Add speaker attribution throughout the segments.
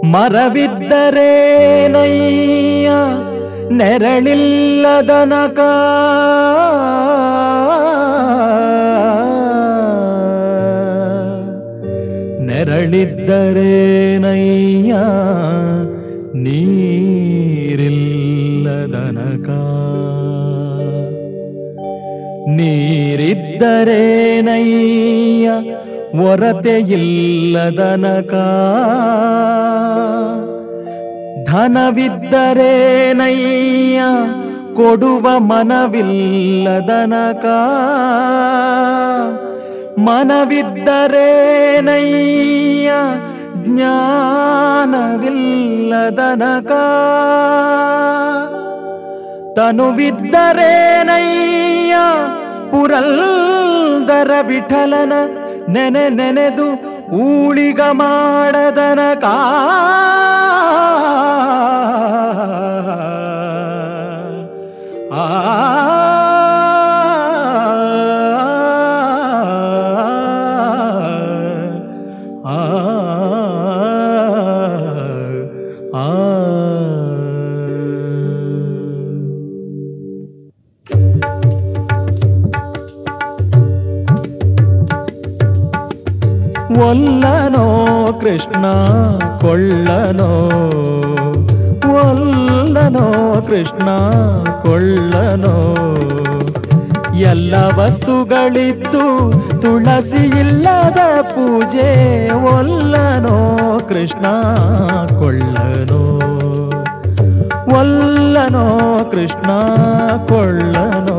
Speaker 1: ಮರವಿದ್ದರೇನಯ್ಯ ನೆರಳಿಲ್ಲದನಕ ನೆರಳಿದ್ದರೇನಯ್ಯ ನೀರಿಲ್ಲದನಕ ನೀರಿದ್ದರೇನಯ್ಯ ಒರತೆಯಿಲ್ಲದನಕ ಧನವಿದ್ದರೇನಯ್ಯ ಕೊಡುವ ಮನವಿಲ್ಲದನಕ ಮನವಿದ್ದರೇನಯ್ಯ ಜ್ಞಾನವಿಲ್ಲದನಕ ತನುವಿದ್ದರೇನಯ್ಯ ಪುರಂದರ ವಿಠಲನ ನೆನೆ ನೆನೆದು ಊಳಿಗ ಮಾಡದನಕ ಆ ಆ ಆ ಒಲ್ಲನೋ ಕೃಷ್ಣ ಕೊಳ್ಳನೋ ಒಲ್ಲನೋ ಕೃಷ್ಣ ಕೊಳ್ಳನೋ ಎಲ್ಲ ವಸ್ತುಗಳಿದ್ದು ತುಳಸಿ ಇಲ್ಲದ ಪೂಜೆ ಒಲ್ಲನೋ ಕೃಷ್ಣ ಕೊಳ್ಳನೋ ಒಲ್ಲನೋ ಕೃಷ್ಣ ಕೊಳ್ಳನೋ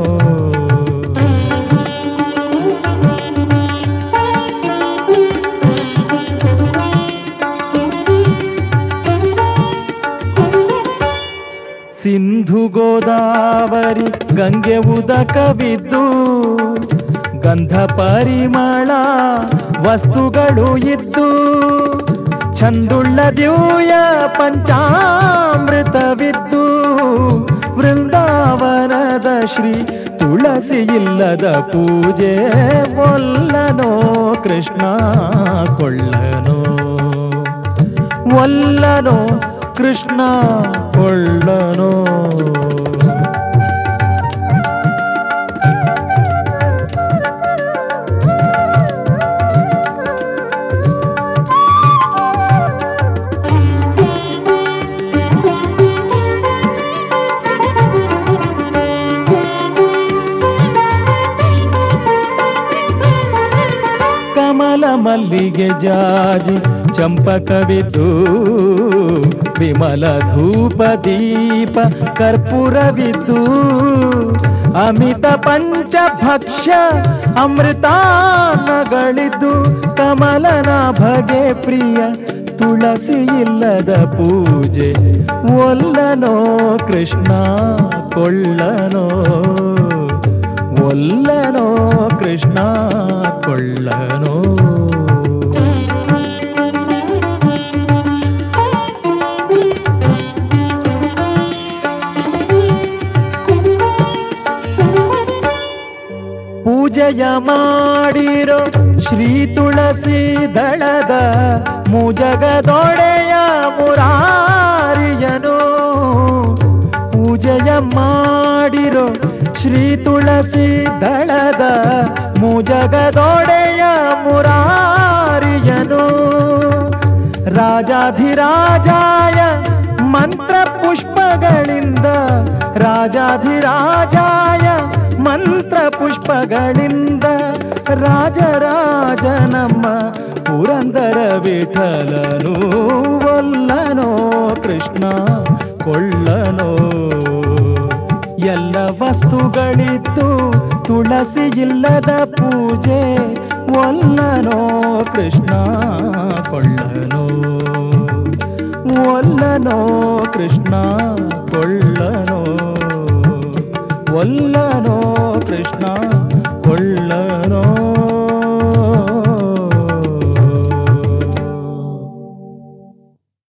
Speaker 1: ಸಿಂಧು ಗೋದಾವರಿ ಗಂಗೆ ಉದಕವಿದ್ದು ಗಂಧ ಪರಿಮಳ ವಸ್ತುಗಳು ಇದ್ದು ಚಂದುಳ್ಳ ದಿವ್ಯ ಪಂಚಾಮೃತವಿದ್ದು ವೃಂದಾವನದ ಶ್ರೀ ತುಳಸಿ ಇಲ್ಲದ ಪೂಜೆ ಒಲ್ಲನೋ ಕೃಷ್ಣ ಕೊಳ್ಳನೋ ಒಲ್ಲನೋ ಕೃಷ್ಣ ಕೊಳ್ಳನೋ ಕಮಲ ಮಲ್ಲಿಗೆ ಜಾಜಿ ಚಂಪಕವಿದ್ದು ವಿಮಲ ಧೂಪ ದೀಪ ಕರ್ಪೂರವಿದ್ದು ಅಮಿತ ಪಂಚಭಕ್ಷ್ಯ ಅಮೃತಾನಗಳಿದ್ದು ಕಮಲನ ಭಗೆ ಪ್ರಿಯ ತುಳಸಿ ಇಲ್ಲದ ಪೂಜೆ ಒಲ್ಲನೋ ಕೃಷ್ಣ ಕೊಳ್ಳನೋ ಒಲ್ಲನೋ ಕೃಷ್ಣ ಕೊಳ್ಳನೋ ಪೂಜೆಯ ಮಾಡಿರೋ ಶ್ರೀ ತುಳಸಿ ದಳದ ಮುಜಗದೊಡೆಯ ಮುರಾರಿಯನು ಪೂಜೆಯ ಮಾಡಿರೋ ಶ್ರೀ ತುಳಸಿ ದಳದ ಮುಜಗದೊಡೆಯ ಮುರಾರಿಯನು ರಾಜಾಧಿರಾಜಾಯ ಮಂತ್ರ ಪುಷ್ಪಗಳಿಂದ ರಾಜಾಧಿರಾಜಾಯ ಮಂತ್ರ ಪುಷ್ಪಗಳಿಂದ ರಾಜರಾಜ ನಮ್ಮ ಪುರಂದರ ವಿಠಲನು ಒಲ್ಲನೋ ಕೃಷ್ಣ ಕೊಳ್ಳನೋ ಎಲ್ಲ ವಸ್ತುಗಳಿದ್ದು ತುಳಸಿ ಇಲ್ಲದ ಪೂಜೆ ಒಲ್ಲನೋ ಕೃಷ್ಣ ಕೊಳ್ಳನೋ ಒಲ್ಲನೋ ಕೃಷ್ಣ